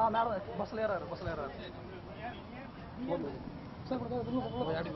ஆ madam பஸ்ஸில் ஏறாரு பஸ்ஸில் ஏறாரு sir கொடுத்தா அடி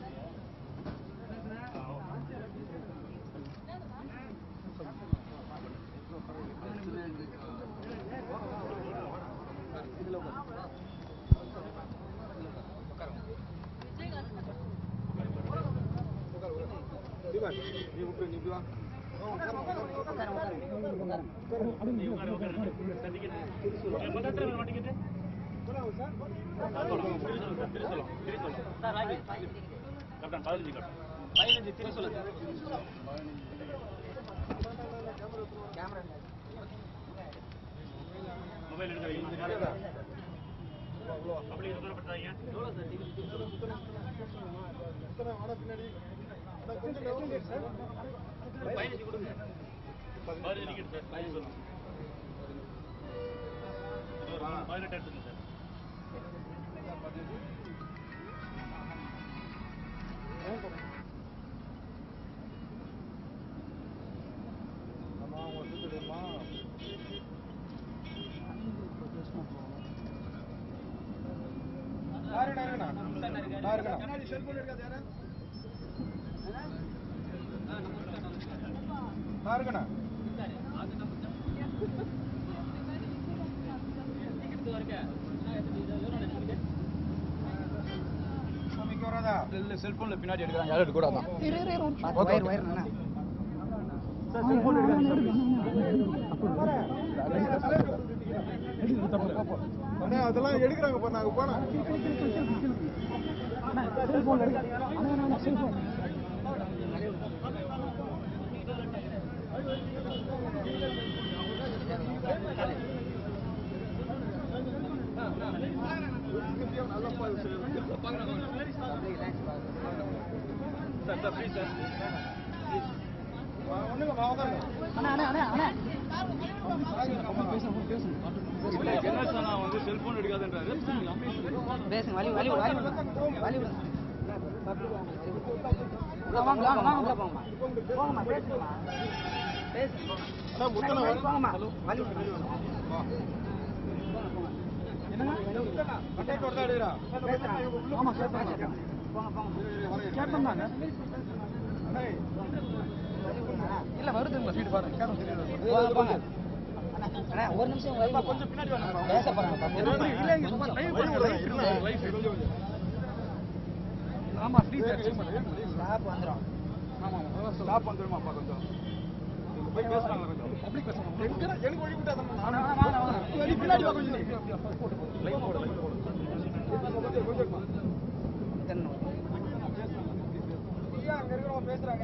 செல்போன்ல பின்னாடி எடுக்கிறாங்க யாரும் எடுக்கூடாதான் வயிறு வயிறு நானா செல்போன் அண்ணா அதெல்லாம் எடுக்கிறாங்க பாரு நாங்க போனா செல்போன் எடுக்க செல்போன் அண்ணா அண்ணா அண்ணா அண்ணா பேசணும் பேசணும் வந்து செல்போன் எடுக்காதுன்றாரு பேசுங்க வலி வலி வலி வலி விடுங்க வாங்க வாங்க வாங்க உள்ள போங்கம்மா போங்கம்மா பேசுங்கம்மா பேசுங்க போங்கம்மா வலி விடுங்க ஆமா கேட்பாங்க போங்க போங்க கேட்டோம் தாங்க இல்ல வருதுங்களா சீட்டு பாருங்க கேட்டோம் போங்க போங்க அண்ணா, அண்ணா ஒரு நிமிஷம் வைங்க கொஞ்சம் பின்னாடி பேச போறாங்க இல்ல இங்க சும்மா லைவ் பண்ணுங்க ஆமா ஃப்ரீ சார் ஸ்டாப் வந்துரும் ஆமா ஆமா ஸ்டாப் வந்துருமாப்பா கொஞ்சம் இங்க போய் பேசுறாங்க கொஞ்சம் பப்ளிக் பேசணும் எனக்கு வழி விட்டாதான் ஆனா ஆனா ஆனா நீ பின்னாடி வா கொஞ்சம் லைவ் போடு லைவ் போடு கொஞ்சம் கொஞ்சம் தென்னை. அங்க இருக்கிறவங்க பேசுறாங்க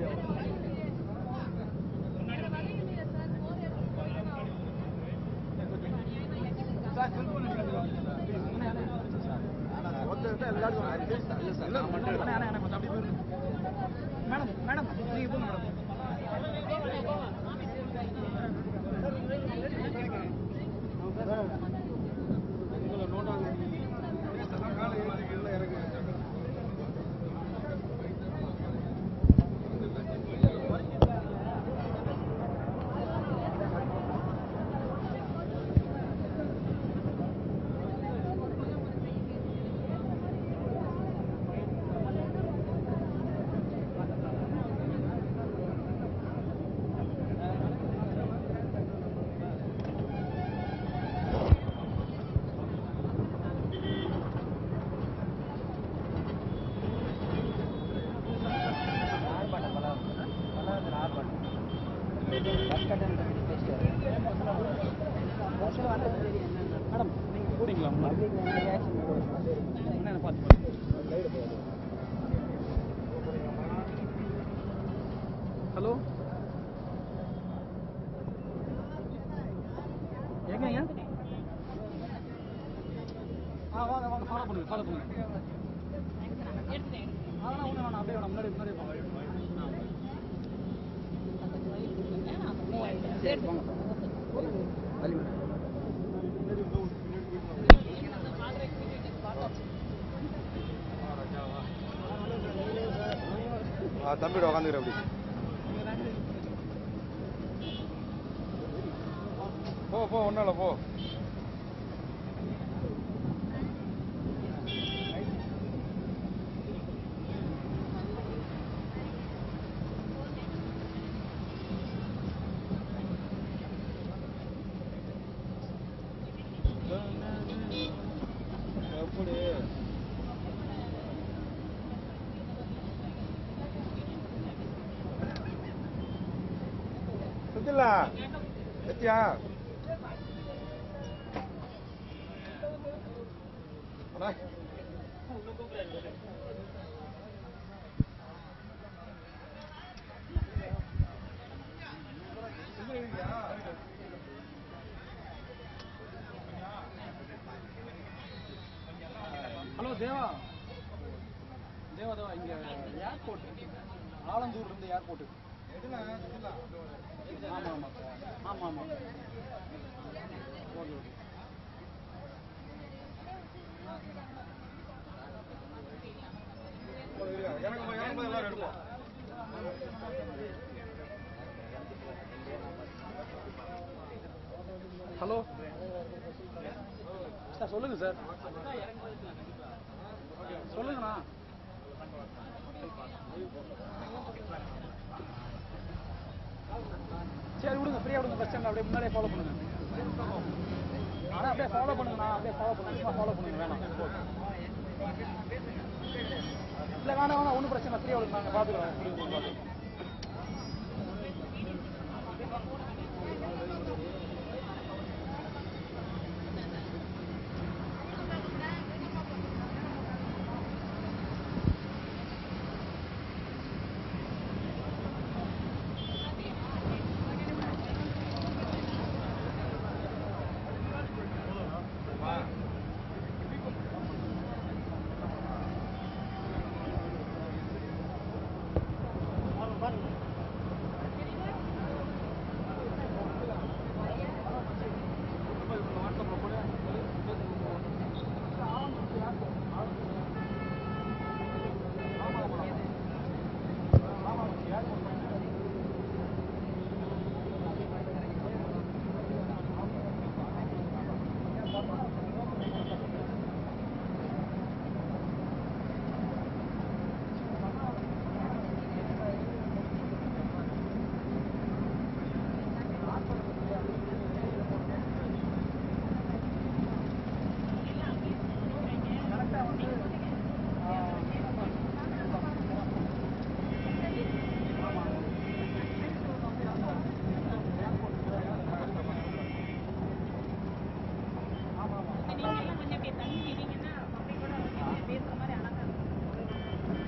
அண்ணா, அண்ணா, அண்ணா, கொஞ்சம் அப்படி போயிருங்க. மேடம் மேடம் நீங்க போங்க மேடம் ஆர்ப்பாட்டம் பலம் பல்லாவரத்தில் ஆர்ப்பாட்டம் பஸ் கட்டணம் பற்றி பேசிட்டாரு பஸ்ஸில் வந்தது தெரியும் என்னன்னு மேடம் நீங்க போறீங்களா பப்ளிக் வந்து ரியாக்ஷன் என்ன பார்த்து ஹலோ எங்கங்க ஆ வாங்க வாங்க ஃபாலோ பண்ணுங்க ஃபாலோ பண்ணுங்க அதெல்லாம் ஒன்றும் வேணாம் அப்படியே வேணாம் முன்னாடி முன்னாடி போங்க சரி போங்க வலி விடுங்க தம்பியோட உட்காந்துக்கிற அப்படி போ போ ஒன்றும் இல்லை போ வச்சிடல வச்சியா அண்ணா. ஹலோ தேவா தேவா தேவா இங்க ஏர்போர்ட் ஆலந்தூர்ல இருந்து ஏர்போர்ட் ஆமா ஆமா ஆமா ஆமா ஓகே ஓகே எனக்கு போய் எனக்கு போய் எல்லாரும் எடுப்போம் ஹலோ சார் சொல்லுங்க சார் சொல்லுங்கண்ணா சரி விடுங்க ஃப்ரீயா விடுங்க பஸ் ஸ்டாண்ட் அப்படியே முன்னாடியே ஃபாலோ பண்ணுங்க ஆனா அப்படியே ஃபாலோ பண்ணுங்கண்ணா அப்படியே ஃபாலோ பண்ணுங்க சும்மா ஃபாலோ பண்ணுங்க வேணாம் இல்லை வேணாம் வேணாம் ஒன்றும் பிரச்சனை இல்லை ஃப்ரீயா விடுங்க நாங்கள் பார்த்துக்குறோம் புரியுது, பார்த்துக்குறோம் நீங்களும் கொஞ்சம் அப்படியே தள்ளி நின்னீங்கன்னா அப்படி கூட வந்து பேசுற மாதிரி அழகா இருக்கும்